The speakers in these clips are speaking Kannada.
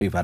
ವಿವರ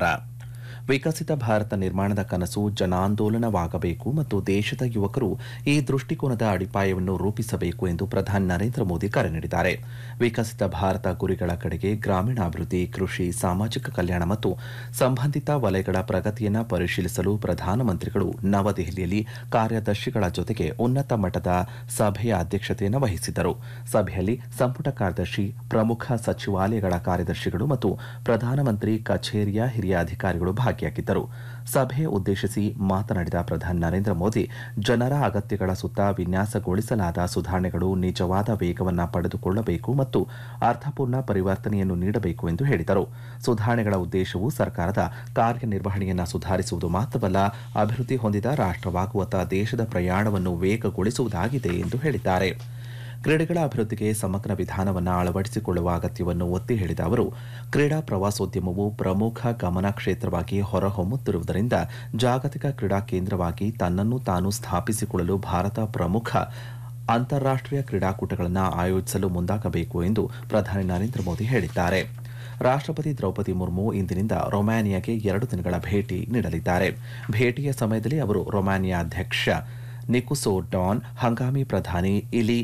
ವಿಕಸಿತ ಭಾರತ ನಿರ್ಮಾಣದ ಕನಸು ಜನಾಂದೋಲನವಾಗಬೇಕು ಮತ್ತು ದೇಶದ ಯುವಕರು ಈ ದೃಷ್ಟಿಕೋನದ ಅಡಿಪಾಯವನ್ನು ರೂಪಿಸಬೇಕು ಎಂದು ಪ್ರಧಾನಿ ನರೇಂದ್ರ ಮೋದಿ ಕರೆ ನೀಡಿದ್ದಾರೆ ವಿಕಸಿತ ಭಾರತ ಗುರಿಗಳ ಕಡೆಗೆ ಗ್ರಾಮೀಣಾಭಿವೃದ್ಧಿ ಕೃಷಿ ಸಾಮಾಜಿಕ ಕಲ್ಯಾಣ ಮತ್ತು ಸಂಬಂಧಿತ ವಲಯಗಳ ಪ್ರಗತಿಯನ್ನು ಪರಿಶೀಲಿಸಲು ಪ್ರಧಾನಮಂತ್ರಿಗಳು ನವದೆಹಲಿಯಲ್ಲಿ ಕಾರ್ಯದರ್ಶಿಗಳ ಜೊತೆಗೆ ಉನ್ನತ ಮಟ್ಟದ ಸಭೆಯ ಅಧ್ಯಕ್ಷತೆಯನ್ನು ವಹಿಸಿದ್ದರು ಸಭೆಯಲ್ಲಿ ಸಂಪುಟ ಕಾರ್ಯದರ್ಶಿ ಪ್ರಮುಖ ಸಚಿವಾಲಯಗಳ ಕಾರ್ಯದರ್ಶಿಗಳು ಮತ್ತು ಪ್ರಧಾನಮಂತ್ರಿ ಕಚೇರಿಯ ಹಿರಿಯ ಅಧಿಕಾರಿಗಳು ಭಾಗಿಯಾಗಿದ್ದರು ಸಭೆ ಉದ್ದೇಶಿಸಿ ಮಾತನಾಡಿದ ಪ್ರಧಾನಿ ನರೇಂದ್ರ ಮೋದಿ ಜನರ ಅಗತ್ಯಗಳ ಸುತ್ತ ವಿನ್ಯಾಸಗೊಳಿಸಲಾದ ಸುಧಾರಣೆಗಳು ನಿಜವಾದ ವೇಗವನ್ನು ಪಡೆದುಕೊಳ್ಳಬೇಕು ಮತ್ತು ಅರ್ಥಪೂರ್ಣ ಪರಿವರ್ತನೆಯನ್ನು ನೀಡಬೇಕು ಎಂದು ಹೇಳಿದರು ಸುಧಾರಣೆಗಳ ಉದ್ದೇಶವು ಸರ್ಕಾರದ ಕಾರ್ಯನಿರ್ವಹಣೆಯನ್ನು ಸುಧಾರಿಸುವುದು ಮಾತ್ರವಲ್ಲ ಅಭಿವೃದ್ಧಿ ಹೊಂದಿದ ರಾಷ್ಟ್ರವಾಗುವತ್ತ ದೇಶದ ಪ್ರಯಾಣವನ್ನು ವೇಗಗೊಳಿಸುವುದಾಗಿದೆ ಎಂದು ಹೇಳಿದ್ದಾರೆ ಕ್ರೀಡೆಗಳ ಅಭಿವೃದ್ಧಿಗೆ ಸಮಗ್ರ ವಿಧಾನವನ್ನು ಅಳವಡಿಸಿಕೊಳ್ಳುವ ಅಗತ್ಯವನ್ನು ಒತ್ತಿ ಹೇಳಿದ ಅವರು ಕ್ರೀಡಾ ಪ್ರವಾಸೋದ್ಯಮವು ಪ್ರಮುಖ ಗಮನ ಕ್ಷೇತ್ರವಾಗಿ ಹೊರಹೊಮ್ಮುತ್ತಿರುವುದರಿಂದ ಜಾಗತಿಕ ಕ್ರೀಡಾ ಕೇಂದ್ರವಾಗಿ ತನ್ನನ್ನು ತಾನು ಸ್ಥಾಪಿಸಿಕೊಳ್ಳಲು ಭಾರತ ಪ್ರಮುಖ ಅಂತಾರಾಷ್ಟೀಯ ಕ್ರೀಡಾಕೂಟಗಳನ್ನು ಆಯೋಜಿಸಲು ಮುಂದಾಗಬೇಕು ಎಂದು ಪ್ರಧಾನಿ ನರೇಂದ್ರ ಮೋದಿ ಹೇಳಿದ್ದಾರೆ ರಾಷ್ಟ್ರಪತಿ ದ್ರೌಪದಿ ಮುರ್ಮು ಇಂದಿನಿಂದ ರೊಮ್ಯಾನಿಯಾಗೆ ಎರಡು ದಿನಗಳ ಭೇಟಿ ನೀಡಲಿದ್ದಾರೆ ಭೇಟಿಯ ಸಮಯದಲ್ಲಿ ಅವರು ರೊಮ್ಯಾನಿಯಾ ಅಧ್ಯಕ್ಷ ನಿಕುಸೋ ಡಾನ್ ಹಂಗಾಮಿ ಪ್ರಧಾನಿ ಇಲಿ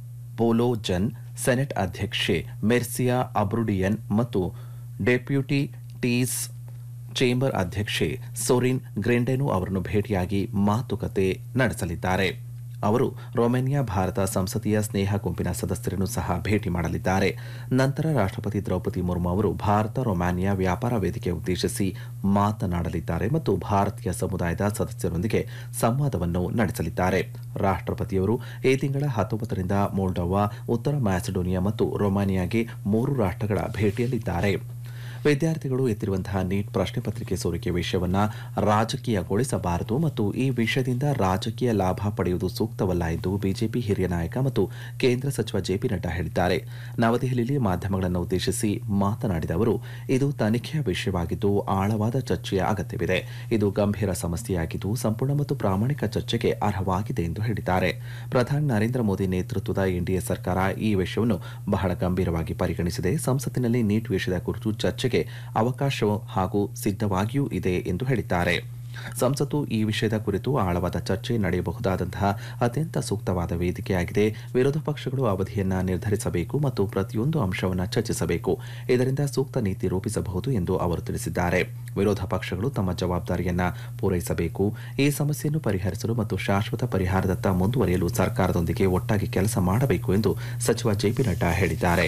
ಬೋಲೋಜನ್ ಸೆನೆಟ್ ಅಧ್ಯಕ್ಷೆ ಮೆರ್ಸಿಯಾ ಅಬ್ರುಡಿಯನ್ ಮತ್ತು ಡೆಪ್ಯೂಟಿ ಟೀಸ್ ಚೇಂಬರ್ ಅಧ್ಯಕ್ಷೆ ಸೋರಿನ್ ಗ್ರೆಂಡೆನು ಅವರನ್ನು ಭೇಟಿಯಾಗಿ ಮಾತುಕತೆ ನಡೆಸಲಿದ್ದಾರೆ ಅವರು ರೊಮೇನಿಯಾ ಭಾರತ ಸಂಸದೀಯ ಸ್ನೇಹ ಗುಂಪಿನ ಸದಸ್ಯರನ್ನು ಸಹ ಭೇಟಿ ಮಾಡಲಿದ್ದಾರೆ ನಂತರ ರಾಷ್ಟ್ರಪತಿ ದ್ರೌಪದಿ ಮುರ್ಮು ಅವರು ಭಾರತ ರೊಮ್ಯಾನಿಯಾ ವ್ಯಾಪಾರ ವೇದಿಕೆ ಉದ್ದೇಶಿಸಿ ಮಾತನಾಡಲಿದ್ದಾರೆ ಮತ್ತು ಭಾರತೀಯ ಸಮುದಾಯದ ಸದಸ್ಯರೊಂದಿಗೆ ಸಂವಾದವನ್ನು ನಡೆಸಲಿದ್ದಾರೆ ರಾಷ್ಟ್ರಪತಿಯವರು ಈ ತಿಂಗಳ ಹತ್ತೊಂಬತ್ತರಿಂದ ಮೋಲ್ಡೋವಾ ಉತ್ತರ ಮ್ಯಾಸಿಡೋನಿಯಾ ಮತ್ತು ರೊಮಾನಿಯಾಗೆ ಮೂರು ರಾಷ್ಟ್ರಗಳ ಭೇಟಿಯಲ್ಲಿದ್ದಾರೆ ವಿದ್ಯಾರ್ಥಿಗಳು ಎತ್ತಿರುವಂತಹ ನೀಟ್ ಪ್ರಶ್ನೆ ಪತ್ರಿಕೆ ಸೋರಿಕೆ ವಿಷಯವನ್ನ ರಾಜಕೀಯಗೊಳಿಸಬಾರದು ಮತ್ತು ಈ ವಿಷಯದಿಂದ ರಾಜಕೀಯ ಲಾಭ ಪಡೆಯುವುದು ಸೂಕ್ತವಲ್ಲ ಎಂದು ಬಿಜೆಪಿ ಹಿರಿಯ ನಾಯಕ ಮತ್ತು ಕೇಂದ್ರ ಸಚಿವ ಜೆಪಿ ನಡ್ಡಾ ಹೇಳಿದ್ದಾರೆ ನವದೆಹಲಿಯಲ್ಲಿ ಮಾಧ್ಯಮಗಳನ್ನು ಉದ್ದೇಶಿಸಿ ಮಾತನಾಡಿದ ಅವರು ಇದು ತನಿಖೆಯ ವಿಷಯವಾಗಿದ್ದು ಆಳವಾದ ಚರ್ಚೆಯ ಅಗತ್ಯವಿದೆ ಇದು ಗಂಭೀರ ಸಮಸ್ಯೆಯಾಗಿದ್ದು ಸಂಪೂರ್ಣ ಮತ್ತು ಪ್ರಾಮಾಣಿಕ ಚರ್ಚೆಗೆ ಅರ್ಹವಾಗಿದೆ ಎಂದು ಹೇಳಿದ್ದಾರೆ ಪ್ರಧಾನಿ ನರೇಂದ್ರ ಮೋದಿ ನೇತೃತ್ವದ ಎನ್ಡಿಎ ಸರ್ಕಾರ ಈ ವಿಷಯವನ್ನು ಬಹಳ ಗಂಭೀರವಾಗಿ ಪರಿಗಣಿಸಿದೆ ಸಂಸತ್ತಿನಲ್ಲಿ ನೀಟ್ ವಿಷಯದ ಕುರಿತು ಚರ್ಚೆಗೆ ಅವಕಾಶ ಹಾಗೂ ಸಿದ್ಧವಾಗಿಯೂ ಇದೆ ಎಂದು ಹೇಳಿದ್ದಾರೆ ಸಂಸತ್ತು ಈ ವಿಷಯದ ಕುರಿತು ಆಳವಾದ ಚರ್ಚೆ ನಡೆಯಬಹುದಾದಂತಹ ಅತ್ಯಂತ ಸೂಕ್ತವಾದ ವೇದಿಕೆಯಾಗಿದೆ ವಿರೋಧ ಪಕ್ಷಗಳು ಅವಧಿಯನ್ನ ನಿರ್ಧರಿಸಬೇಕು ಮತ್ತು ಪ್ರತಿಯೊಂದು ಅಂಶವನ್ನು ಚರ್ಚಿಸಬೇಕು ಇದರಿಂದ ಸೂಕ್ತ ನೀತಿ ರೂಪಿಸಬಹುದು ಎಂದು ಅವರು ತಿಳಿಸಿದ್ದಾರೆ ವಿರೋಧ ಪಕ್ಷಗಳು ತಮ್ಮ ಜವಾಬ್ದಾರಿಯನ್ನ ಪೂರೈಸಬೇಕು ಈ ಸಮಸ್ಯೆಯನ್ನು ಪರಿಹರಿಸಲು ಮತ್ತು ಶಾಶ್ವತ ಪರಿಹಾರದತ್ತ ಮುಂದುವರಿಯಲು ಸರ್ಕಾರದೊಂದಿಗೆ ಒಟ್ಟಾಗಿ ಕೆಲಸ ಮಾಡಬೇಕು ಎಂದು ಸಚಿವ ಜೆಪಿ ನಡ್ಡಾ ಹೇಳಿದ್ದಾರೆ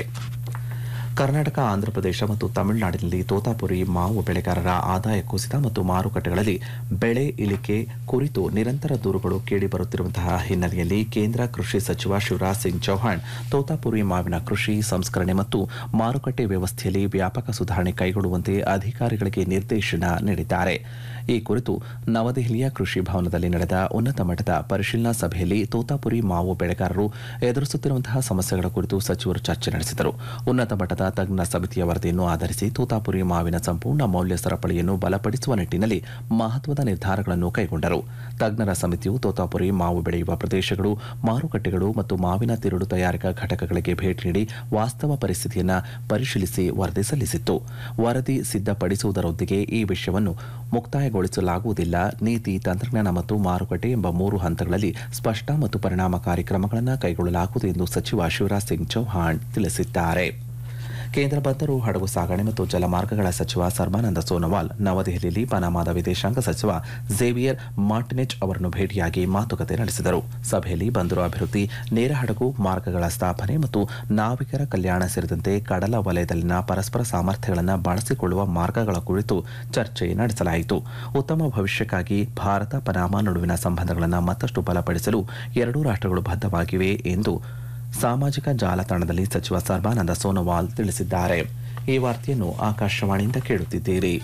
ಕರ್ನಾಟಕ ಆಂಧ್ರಪ್ರದೇಶ ಮತ್ತು ತಮಿಳುನಾಡಿನಲ್ಲಿ ತೋತಾಪುರಿ ಮಾವು ಬೆಳೆಗಾರರ ಆದಾಯ ಕುಸಿತ ಮತ್ತು ಮಾರುಕಟ್ಟೆಗಳಲ್ಲಿ ಬೆಳೆ ಇಳಿಕೆ ಕುರಿತು ನಿರಂತರ ದೂರುಗಳು ಕೇಳಿಬರುತ್ತಿರುವಂತಹ ಹಿನ್ನೆಲೆಯಲ್ಲಿ ಕೇಂದ್ರ ಕೃಷಿ ಸಚಿವ ಶಿವರಾಜ್ ಸಿಂಗ್ ಚೌಹಾಣ್ ತೋತಾಪುರಿ ಮಾವಿನ ಕೃಷಿ ಸಂಸ್ಕರಣೆ ಮತ್ತು ಮಾರುಕಟ್ಟೆ ವ್ಯವಸ್ಥೆಯಲ್ಲಿ ವ್ಯಾಪಕ ಸುಧಾರಣೆ ಕೈಗೊಳ್ಳುವಂತೆ ಅಧಿಕಾರಿಗಳಿಗೆ ನಿರ್ದೇಶನ ನೀಡಿದ್ದಾರೆ ಈ ಕುರಿತು ನವದೆಹಲಿಯ ಕೃಷಿ ಭವನದಲ್ಲಿ ನಡೆದ ಉನ್ನತ ಮಟ್ಟದ ಪರಿಶೀಲನಾ ಸಭೆಯಲ್ಲಿ ತೋತಾಪುರಿ ಮಾವು ಬೆಳೆಗಾರರು ಎದುರಿಸುತ್ತಿರುವಂತಹ ಸಮಸ್ಯೆಗಳ ಕುರಿತು ಸಚಿವರು ಚರ್ಚೆ ನಡೆಸಿದರು ಉನ್ನತ ಮಟ್ಟದ ತಜ್ಞ ಸಮಿತಿಯ ವರದಿಯನ್ನು ಆಧರಿಸಿ ತೋತಾಪುರಿ ಮಾವಿನ ಸಂಪೂರ್ಣ ಮೌಲ್ಯ ಸರಪಳಿಯನ್ನು ಬಲಪಡಿಸುವ ನಿಟ್ಟಿನಲ್ಲಿ ಮಹತ್ವದ ನಿರ್ಧಾರಗಳನ್ನು ಕೈಗೊಂಡರು ತಜ್ಞರ ಸಮಿತಿಯು ತೋತಾಪುರಿ ಮಾವು ಬೆಳೆಯುವ ಪ್ರದೇಶಗಳು ಮಾರುಕಟ್ಟೆಗಳು ಮತ್ತು ಮಾವಿನ ತಿರುಳು ತಯಾರಿಕಾ ಘಟಕಗಳಿಗೆ ಭೇಟಿ ನೀಡಿ ವಾಸ್ತವ ಪರಿಸ್ಥಿತಿಯನ್ನು ಪರಿಶೀಲಿಸಿ ವರದಿ ಸಲ್ಲಿಸಿತ್ತು ವರದಿ ಸಿದ್ಧಪಡಿಸುವುದರೊಂದಿಗೆ ಈ ವಿಷಯವನ್ನು ಮುಕ್ತಾಯಗೊಳಿಸಲಾಗುವುದಿಲ್ಲ ನೀತಿ ತಂತ್ರಜ್ಞಾನ ಮತ್ತು ಮಾರುಕಟ್ಟೆ ಎಂಬ ಮೂರು ಹಂತಗಳಲ್ಲಿ ಸ್ಪಷ್ಟ ಮತ್ತು ಪರಿಣಾಮಕಾರಿ ಕ್ರಮಗಳನ್ನು ಕೈಗೊಳ್ಳಲಾಗುವುದು ಎಂದು ಸಚಿವ ಶಿವರಾಜ್ ಸಿಂಗ್ ಚೌಹಾಣ್ ತಿಳಿಸಿದ್ದಾರೆ ಕೇಂದ್ರ ಬಂದರು ಹಡಗು ಸಾಗಣೆ ಮತ್ತು ಜಲಮಾರ್ಗಗಳ ಸಚಿವ ಸರ್ಬಾನಂದ ಸೋನೋವಾಲ್ ನವದೆಹಲಿಯಲ್ಲಿ ಪನಾಮಾದ ವಿದೇಶಾಂಗ ಸಚಿವ ಝೇವಿಯರ್ ಮಾರ್ಟಿನೆಜ್ ಅವರನ್ನು ಭೇಟಿಯಾಗಿ ಮಾತುಕತೆ ನಡೆಸಿದರು ಸಭೆಯಲ್ಲಿ ಬಂದರು ಅಭಿವೃದ್ಧಿ ನೇರ ಹಡಗು ಮಾರ್ಗಗಳ ಸ್ಥಾಪನೆ ಮತ್ತು ನಾವಿಕರ ಕಲ್ಯಾಣ ಸೇರಿದಂತೆ ಕಡಲ ವಲಯದಲ್ಲಿನ ಪರಸ್ಪರ ಸಾಮರ್ಥ್ಯಗಳನ್ನು ಬಳಸಿಕೊಳ್ಳುವ ಮಾರ್ಗಗಳ ಕುರಿತು ಚರ್ಚೆ ನಡೆಸಲಾಯಿತು ಉತ್ತಮ ಭವಿಷ್ಯಕ್ಕಾಗಿ ಭಾರತ ಪನಾಮಾ ನಡುವಿನ ಸಂಬಂಧಗಳನ್ನು ಮತ್ತಷ್ಟು ಬಲಪಡಿಸಲು ಎರಡೂ ರಾಷ್ಟ್ರಗಳು ಬದ್ಧವಾಗಿವೆ ಎಂದು ಸಾಮಾಜಿಕ ಜಾಲತಾಣದಲ್ಲಿ ಸಚಿವ ಸರ್ಬಾನಂದ ಸೋನೋವಾಲ್ ತಿಳಿಸಿದ್ದಾರೆ ಈ ವಾರ್ತೆಯನ್ನು ಆಕಾಶವಾಣಿಯಿಂದ ಕೇಳುತ್ತಿದ್ದೀರಿ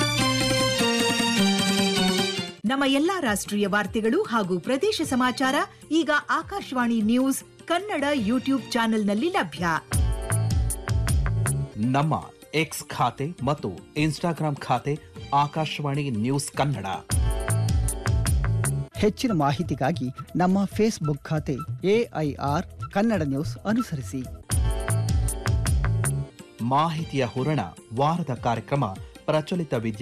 ನಮ್ಮ ಎಲ್ಲಾ ರಾಷ್ಟ್ರೀಯ ವಾರ್ತೆಗಳು ಹಾಗೂ ಪ್ರದೇಶ ಸಮಾಚಾರ ಈಗ ಆಕಾಶವಾಣಿ ನ್ಯೂಸ್ ಕನ್ನಡ ಯೂಟ್ಯೂಬ್ ಚಾನೆಲ್ನಲ್ಲಿ ಲಭ್ಯ ನಮ್ಮ ಎಕ್ಸ್ ಖಾತೆ ಮತ್ತು ಇನ್ಸ್ಟಾಗ್ರಾಂ ಖಾತೆ ಆಕಾಶವಾಣಿ ನ್ಯೂಸ್ ಕನ್ನಡ ಹೆಚ್ಚಿನ ಮಾಹಿತಿಗಾಗಿ ನಮ್ಮ ಫೇಸ್ಬುಕ್ ಖಾತೆ ಎಐಆರ್ ಕನ್ನಡ ನ್ಯೂಸ್ ಅನುಸರಿಸಿ ಮಾಹಿತಿಯ ಹೂರಣ ವಾರದ ಕಾರ್ಯಕ್ರಮ ಪ್ರಚಲಿತ ವಿದ್ಯೆ